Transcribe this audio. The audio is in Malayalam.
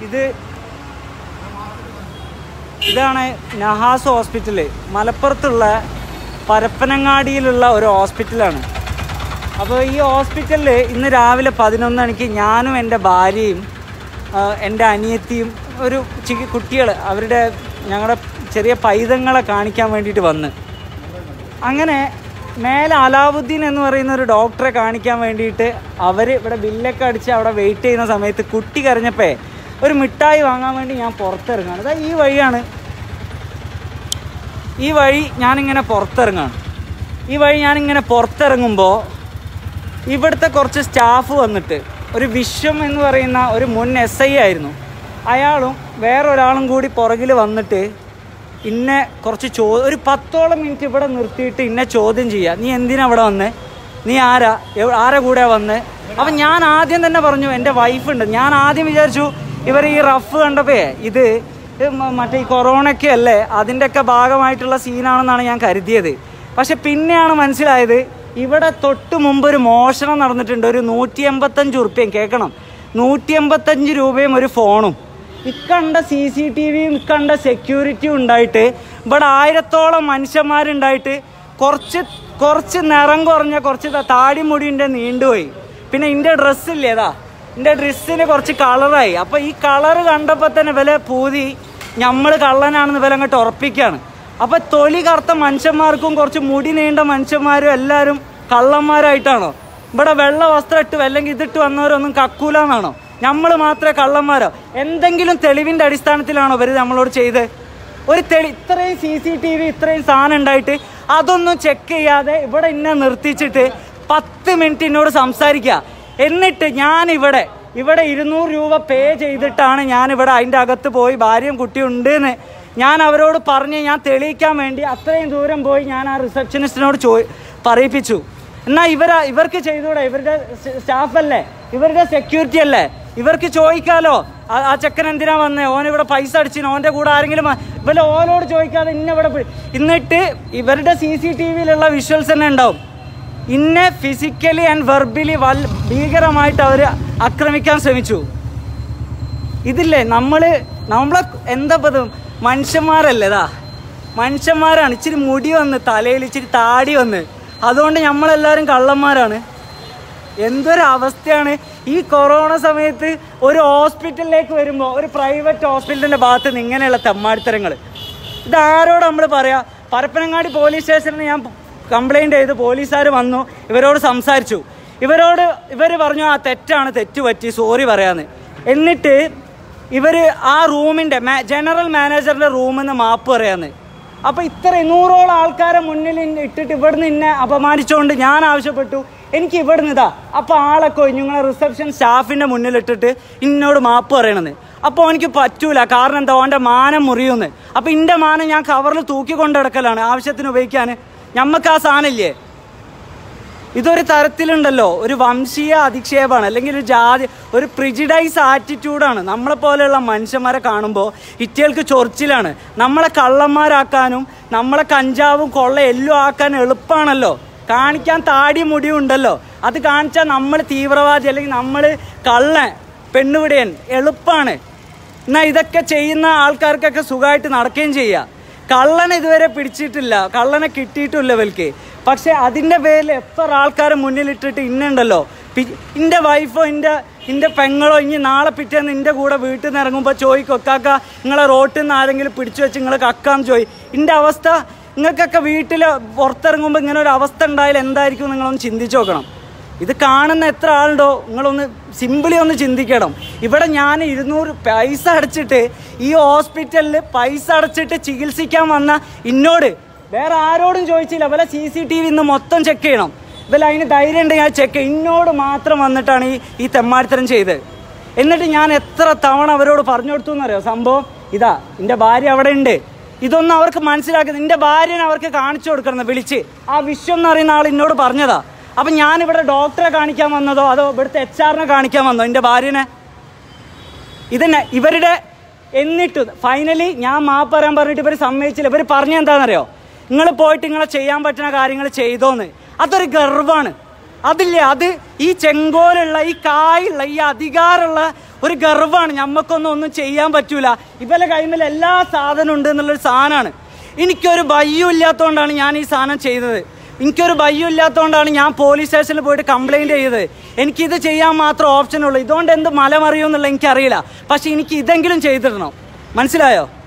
ഇത് ഇതാണ് നഹാസ് ഹോസ്പിറ്റല് മലപ്പുറത്തുള്ള പരപ്പനങ്ങാടിയിലുള്ള ഒരു ഹോസ്പിറ്റലാണ് അപ്പോൾ ഈ ഹോസ്പിറ്റലിൽ ഇന്ന് രാവിലെ പതിനൊന്ന് മണിക്ക് ഞാനും എൻ്റെ ഭാര്യയും ആ, എൻ്റെ അനിയത്തിയും ഒരു ചി കുട്ടികൾ അവരുടെ ഞങ്ങളുടെ ചെറിയ പൈതങ്ങളെ കാണിക്കാൻ വേണ്ടിയിട്ട് വന്ന് അങ്ങനെ മേലെ അലാവുദ്ദീൻ എന്ന് പറയുന്ന ഒരു ഡോക്ടറെ കാണിക്കാൻ വേണ്ടിയിട്ട് അവർ ഇവിടെ ബില്ലൊക്കെ അടിച്ച് അവിടെ വെയിറ്റ് ചെയ്യുന്ന സമയത്ത് കുട്ടി കരഞ്ഞപ്പേ ഒരു മിഠായി വാങ്ങാൻ വേണ്ടി ഞാൻ പുറത്തിറങ്ങാണ് അതാ ഈ വഴിയാണ് ഈ വഴി ഞാനിങ്ങനെ പുറത്തിറങ്ങാണ് ഈ വഴി ഞാനിങ്ങനെ പുറത്തിറങ്ങുമ്പോൾ ഇവിടുത്തെ കുറച്ച് സ്റ്റാഫ് വന്നിട്ട് ഒരു വിശ്വം എന്ന് പറയുന്ന ഒരു മുൻ എസ് ഐ ആയിരുന്നു അയാളും വേറൊരാളും കൂടി പുറകിൽ വന്നിട്ട് ഇന്നെ കുറച്ച് ചോ ഒരു പത്തോളം മിനിറ്റ് ഇവിടെ നിർത്തിയിട്ട് ഇന്നെ ചോദ്യം ചെയ്യുക നീ എന്തിനാ ഇവിടെ വന്ന് നീ ആരാ എവ്- ആരാ കൂടെ വന്ന് അപ്പം ഞാൻ ആദ്യം തന്നെ പറഞ്ഞു എൻ്റെ വൈഫുണ്ട് ഞാൻ ആദ്യം വിചാരിച്ചു ഇവർ ഈ റഫ് കണ്ടപ്പേ ഇത് ഇത് മ- മറ്റേ ഈ കൊറോണയ്ക്ക് അല്ലേ അതിൻ്റെയൊക്കെ ഭാഗമായിട്ടുള്ള സീനാണെന്നാണ് ഞാൻ കരുതിയത് പക്ഷെ പിന്നെയാണ് മനസ്സിലായത് ഇവിടെ തൊട്ട് മുമ്പ് ഒരു മോഷണം നടന്നിട്ടുണ്ട് ഒരു നൂറ്റി എൺപത്തഞ്ച് ഉറുപ്പ്യം കേൾക്കണം നൂറ്റി എൺപത്തഞ്ച് രൂപയും ഒരു ഫോണും ഇക്കണ്ട സി സി ടി വിയും ഇക്കണ്ട സെക്യൂരിറ്റിയും ഉണ്ടായിട്ട് ഇവിടെ ആയിരത്തോളം മനുഷ്യന്മാരുണ്ടായിട്ട് കുറച്ച് കുറച്ച് നിറം കുറഞ്ഞ കുറച്ച് ത- താടി മുടിൻ്റെ നീണ്ടുപോയി പിന്നെ എൻ്റെ ഡ്രസ്സില്ലേതാ എൻ്റെ ഡ്രസ്സിന് കുറച്ച് കളറായി അപ്പോൾ ഈ കളറ് കണ്ടപ്പോൾ തന്നെ വില പൂതി നമ്മൾ കള്ളനാണെന്ന് വില അങ്ങോട്ട് ഉറപ്പിക്കുകയാണ് അപ്പോൾ തൊലി കറുത്ത മനുഷ്യന്മാർക്കും കുറച്ച് മുടി നീണ്ട മനുഷ്യന്മാരും എല്ലാവരും കള്ളന്മാരായിട്ടാണോ ഇവിടെ വെള്ള വസ്ത്രം ഇട്ട് അല്ലെങ്കിൽ ഇതിട്ട് വന്നവരൊന്നും കക്കൂലെന്നാണോ നമ്മൾ മാത്രമേ കള്ളന്മാരോ എന്തെങ്കിലും തെളിവിൻ്റെ അടിസ്ഥാനത്തിലാണോ ഇവർ നമ്മളോട് ചെയ്ത് ഒരു തെളി ഇത്രയും സി സി ടി വി ഇത്രയും സാധനം ഉണ്ടായിട്ട് അതൊന്നും ചെക്ക് ചെയ്യാതെ ഇവിടെ ഇന്നെ നിർത്തിച്ചിട്ട് പത്ത് മിനിറ്റ് എന്നോട് സംസാരിക്കുക എന്നിട്ട് ഞാൻ ഇവിടെ ഇവിടെ ഇരുന്നൂറ് രൂപ പേ ചെയ്തിട്ടാണ് ഞാൻ ഇവിടെ അതിൻ്റെ അകത്ത് പോയി ഭാര്യയും കുട്ടിയും ഉണ്ട് ഞാൻ അവരോട് പറഞ്ഞ് ഞാൻ തെളിയിക്കാൻ വേണ്ടി അത്രയും ദൂരം പോയി ഞാൻ ആ റിസപ്ഷനിസ്റ്റിനോട് ചോ പറയിപ്പിച്ചു എന്നാൽ ഇവർ ഇവർക്ക് ചെയ്തുകൂടെ ഇവരുടെ സ്റ്റാഫല്ലേ ഇവരുടെ സെക്യൂരിറ്റി അല്ലേ ഇവർക്ക് ചോദിക്കാലോ ആ- ആ ചെക്കൻ എന്തിനാ വന്നേ ഓൻ ഇവിടെ പൈസ അടിച്ചിന് ഓൻ്റെ കൂടെ ആരെങ്കിലും വ- ഇവരെ ഓനോട് ചോദിക്കാതെ ഇന്ന ഇവിടെ പിടി- എന്നിട്ട് ഇവരുടെ സി സി ടി വിയിലുള്ള വിഷ്വൽസ് തന്നെ ഉണ്ടാവും ഇന്നെ ഫിസിക്കലി ആൻഡ് വെർബലി വൽ ഭീകരമായിട്ട് അവർ ആക്രമിക്കാൻ ശ്രമിച്ചു ഇതില്ലേ നമ്മൾ നമ്മളെ എന്താ പതും മനുഷ്യന്മാരല്ലേ ഇതാ മനുഷ്യന്മാരാണ് ഇച്ചിരി മുടി വന്ന് തലയിൽ ഇച്ചിരി താടി വന്ന് അതുകൊണ്ട് നമ്മളെല്ലാവരും കള്ളന്മാരാണ് എന്തൊരു അവസ്ഥയാണ് ഈ കൊറോണ സമയത്ത് ഒരു ഹോസ്പിറ്റലിലേക്ക് വരുമ്പോൾ ഒരു പ്രൈവറ്റ് ഹോസ്പിറ്റലിൻ്റെ ഭാഗത്ത് നിന്ന് ഇങ്ങനെയുള്ള തെമ്മാടിത്തരങ്ങൾ ഇതാരോട് നമ്മൾ പറയാ പരപ്പനങ്ങാടി പോലീസ് സ്റ്റേഷനിൽ ഞാൻ കംപ്ലൈൻറ്റ് ചെയ്ത് പോലീസുകാർ വന്നു ഇവരോട് സംസാരിച്ചു ഇവരോട് ഇവർ പറഞ്ഞു ആ തെറ്റാണ് തെറ്റ് പറ്റി സോറി പറയാന്ന് എന്നിട്ട് ഇവർ ആ റൂമിൻ്റെ ജനറൽ മാനേജറിൻ്റെ റൂമിൽ നിന്ന് മാപ്പ് പറയാന്ന് അപ്പോൾ ഇത്ര നൂറോളം ആൾക്കാരെ മുന്നിൽ ഇന്ന ഇട്ടിട്ട് ഇവിടുന്ന് ഇന്നെ അപമാനിച്ചുകൊണ്ട് ഞാൻ ആവശ്യപ്പെട്ടു എനിക്ക് ഇവിടുന്ന് ഇതാ അപ്പോൾ ആളൊക്കെ ഒഴിഞ്ഞു നിങ്ങളെ റിസപ്ഷൻ സ്റ്റാഫിൻ്റെ മുന്നിൽ ഇട്ടിട്ട് ഇന്നോട് മാപ്പ് പറയണമെന്ന് അപ്പോൾ എനിക്ക് പറ്റൂല കാരണം എന്താ ഓൻ്റെ മാനം മുറിയുമെന്ന് അപ്പോൾ ഇൻ്റെ മാനം ഞാൻ കവറിൽ തൂക്കി കൊണ്ട് നടക്കലാണ് ആവശ്യത്തിന് ഉപയോഗിക്കാൻ ഞമ്മക്ക് ആ സാധനമില്ലേ ഇതൊരു തരത്തിലുണ്ടല്ലോ ഒരു വംശീയ അധിക്ഷേപമാണ് അല്ലെങ്കിൽ ഒരു ജാതി ഒരു പ്രിജിഡൈസ് ആറ്റിറ്റ്യൂഡാണ് നമ്മളെ പോലെയുള്ള മനുഷ്യന്മാരെ കാണുമ്പോൾ ഇറ്റകൾക്ക് ചൊറിച്ചിലാണ് നമ്മളെ കള്ളന്മാരാക്കാനും നമ്മളെ കഞ്ചാവും കൊള്ള എല്ലാം ആക്കാൻ എളുപ്പമാണല്ലോ കാണിക്കാൻ താടി മുടിയും ഉണ്ടല്ലോ അത് കാണിച്ചാൽ നമ്മൾ തീവ്രവാദി അല്ലെങ്കിൽ നമ്മൾ കള്ളൻ പെണ്ണുപിടിയൻ എളുപ്പമാണ് എന്നാൽ ഇതൊക്കെ ചെയ്യുന്ന ആൾക്കാർക്കൊക്കെ സുഖമായിട്ട് നടക്കുകയും ചെയ്യാം കള്ളനെ ഇതുവരെ പിടിച്ചിട്ടില്ല കള്ളനെ കിട്ടിയിട്ടില്ല ഇവർക്ക് പക്ഷെ അതിൻ്റെ പേരിൽ എത്ര ആൾക്കാരെ മുന്നിലിട്ടിട്ട് ഇന്നുണ്ടല്ലോ പി- ഇന്റെ വൈഫോ ഇന്റെ ഇന്റെ പെങ്ങളോ ഇനി നാളെ പിറ്റേന്ന് ഇന്റെ കൂടെ വീട്ടിൽ നിന്ന് ഇറങ്ങുമ്പോൾ ചോദിക്കും ഒക്കാക്ക നിങ്ങളെ റോട്ടിൽ നിന്ന് ആരെങ്കിലും പിടിച്ചു വെച്ച് നിങ്ങൾ കക്കാം ചോയി ഇന്റെ അവസ്ഥ നിങ്ങൾക്കൊക്കെ വീട്ടിൽ പുറത്തിറങ്ങുമ്പോൾ ഇങ്ങനെ ഒരു അവസ്ഥ ഉണ്ടായാൽ എന്തായിരിക്കും നിങ്ങളൊന്ന് ചിന്തിച്ചു നോക്കണം ഇത് കാണുന്ന എത്ര ആളുണ്ടോ നിങ്ങളൊന്ന് സിമ്പിളി ഒന്ന് ചിന്തിക്കണം ഇവിടെ ഞാൻ ഇരുന്നൂറ് പൈസ അടച്ചിട്ട് ഈ ഹോസ്പിറ്റലിൽ പൈസ അടച്ചിട്ട് ചികിത്സിക്കാൻ വന്ന ഇന്നോട് വേറെ ആരോടും ചോദിച്ചില്ല ഇവലെ സി സി ടി വി ഇന്ന് മൊത്തം ചെക്ക് ചെയ്യണം ഇവല അതിന് ധൈര്യം ഉണ്ടെങ്കിൽ ഞാൻ ചെക്ക് ഇന്നോട് മാത്രം വന്നിട്ടാണ് ഈ ഈ തെമ്മാടിത്തരം ചെയ്തത് എന്നിട്ട് ഞാൻ എത്ര തവണ അവരോട് പറഞ്ഞു കൊടുത്തു എന്നറിയോ സംഭവം ഇതാ എൻ്റെ ഭാര്യ അവിടെ ഉണ്ട് ഇതൊന്നും അവർക്ക് മനസ്സിലാക്കുന്നത് എൻ്റെ ഭാര്യനെ അവർക്ക് കാണിച്ചു കൊടുക്കണം വിളിച്ച് ആ വിശ്വം എന്ന് പറയുന്ന ആൾ എന്നോട് പറഞ്ഞതാ അപ്പം ഞാനിവിടെ ഡോക്ടറെ കാണിക്കാൻ വന്നതോ അതോ ഇവിടുത്തെ എച്ച് ആറിനെ കാണിക്കാൻ വന്നോ എൻ്റെ ഭാര്യനെ ഇതന്നെ ഇവരുടെ എന്നിട്ട് ഫൈനലി ഞാൻ മാപ്പ് പറയാൻ പറഞ്ഞിട്ട് ഇവർ സമ്മതിച്ചില്ല ഇവർ പറഞ്ഞ എന്താണെന്നറിയോ നിങ്ങൾ പോയിട്ട് നിങ്ങളെ ചെയ്യാൻ പറ്റുന്ന കാര്യങ്ങൾ ചെയ്തോന്ന് അതൊരു ഗർവാണ് അതില്ലേ അത് ഈ ചെങ്കോലുള്ള ഈ കായുള്ള ഈ അധികാരമുള്ള ഒരു ഗർവാണ് ഞമ്മക്കൊന്നും ഒന്നും ചെയ്യാൻ പറ്റൂല ഇവലെ കൈമിൽ എല്ലാ സാധനം ഉണ്ട് എന്നുള്ളൊരു സാധനമാണ് എനിക്കൊരു ഭയം ഇല്ലാത്തതുകൊണ്ടാണ് ഞാൻ ഈ സാധനം ചെയ്തത് എനിക്കൊരു ഭയം ഇല്ലാത്തതുകൊണ്ടാണ് ഞാൻ പോലീസ് സ്റ്റേഷനിൽ പോയിട്ട് കംപ്ലൈൻറ്റ് ചെയ്തത് എനിക്കിത് ചെയ്യാൻ മാത്രം ഓപ്ഷൻ ഉള്ളൂ ഇതുകൊണ്ട് എന്ത് മല മറിയുമെന്നുള്ള എനിക്കറിയില്ല പക്ഷെ എനിക്ക് ഇതെങ്കിലും ചെയ്തിടണം മനസ്സിലായോ